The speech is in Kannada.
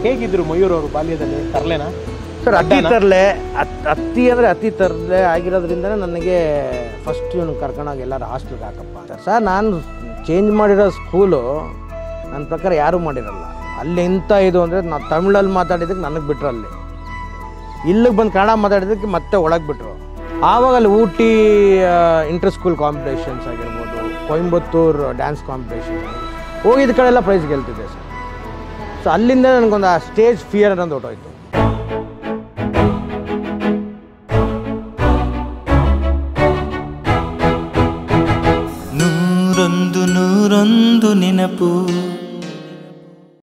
ಹೇಗಿದ್ರು ಮಯೂರ್ ಅವರು ಬಾಲ್ಯದಲ್ಲಿ ತರಲೆನಾ ಸರ್ ಅತಿ ಅಡ್ಡನಾ? ತರಲೆ ಅತಿ ಅಂದರೆ ಅತಿ ತರಲೆ ಆಗಿರೋದ್ರಿಂದನೇ ನನಗೆ ಫಸ್ಟ್ ಇವನು ಕರ್ಕೊಂಡೋಗಿ ಎಲ್ಲರೂ ಹಾಸ್ಟೆಲ್ಗೆ ಹಾಕಪ್ಪ ಅಂತ ಸರ್ ನಾನು ಚೇಂಜ್ ಮಾಡಿರೋ ಸ್ಕೂಲು ನನ್ನ ಪ್ರಕಾರ ಯಾರೂ ಮಾಡಿರಲ್ಲ ಅಲ್ಲಿ ಎಂಥ ಇದು ಅಂದರೆ ನಾವು ತಮಿಳಲ್ಲಿ ಮಾತಾಡಿದ್ದಕ್ಕೆ ನನಗೆ ಬಿಟ್ರು ಅಲ್ಲಿ ಇಲ್ಲಿಗೆ ಬಂದು ಕನ್ನಡ ಮಾತಾಡಿದ್ದಕ್ಕೆ ಮತ್ತೆ ಒಳಗೆ ಬಿಟ್ರು ಆವಾಗ ಅಲ್ಲಿ ಊಟಿ ಇಂಟರ್ ಸ್ಕೂಲ್ ಕಾಂಪಿಟೇಷನ್ಸ್ ಆಗಿರ್ಬೋದು ಕೊಯಂಬತ್ತೂರು ಡ್ಯಾನ್ಸ್ ಕಾಂಪಿಟೇಷನ್ ಹೋಗಿದ್ದ ಕಡೆ ಎಲ್ಲ ಪ್ರೈಸ್ ಗೆಲ್ತಿದ್ದೆ ಸರ್ ಸೊ ಅಲ್ಲಿಂದ ನನಗೊಂದು ಆ ಸ್ಟೇಜ್ ಫಿಯರ್ ಅನ್ನೋದು ಹೊಟ್ಟೋಯ್ತು